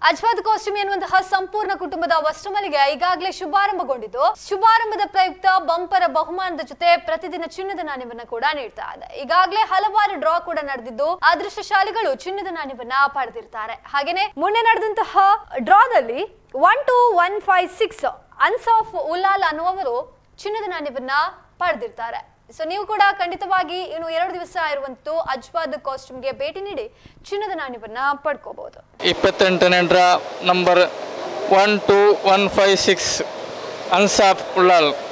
ಅಜ್ವಾದ್ costume ಎನ್ನುವಂತಹ ಸಂಪೂರ್ಣ ಕುಟುಂಬದ ವಸ್ತ್ರಮಳಿಗೆ ಈಗಾಗಲೇ ಶುಭಾರಂಭಗೊಂಡಿದ್ದು ಶುಭಾರಂಭದ ಪ್ರಯುಕ್ತ ಬಂಪರ ಬಹುಮಾನದ ಜೊತೆ ಪ್ರತಿದಿನ ಚಿನ್ನದ ನಾಣ್ಯವನ್ನ ಕೂಡ ನೀಡ್ತಾ ಇದೆ ಈಗಾಗಲೇ ಹಲವಾರು ಡ್ರಾ ಕೂಡ ನಡೆದಿದ್ದು ಅದೃಷ್ಟಶಾಲಿಗಳು ಚಿನ್ನದ ನಾಣ್ಯವನ್ನ ಪಡೆದಿರ್ತಾರೆ ಹಾಗೇನೆ ಮೊನ್ನೆ ನಡೆದಂತಹ ಡ್ರಾದಲ್ಲಿ one two one five six Ansaf Ullal ಅನ್ನುವರು ಚಿನ್ನದ ನಾಣ್ಯವನ್ನ ಪಡೆದಿರ್ತಾರೆ ಸೊ ನೀವು ಕೂಡ ಖಂಡಿತವಾಗಿ ಇನ್ನು ಎರಡು ದಿವಸ ಇರುವಂತೂ ಅಜ್ವಾದ್ ಕಾಸ್ಟ್ಯೂಮ್ಗೆ ಭೇಟಿ ನೀಡಿ ಚಿನ್ನದ ನಾಣ್ಯವನ್ನ ಪಡ್ಕೋಬಹುದು ಇಪ್ಪತ್ತೆಂಟನೇ draw number one two one five six Ansaf Ullal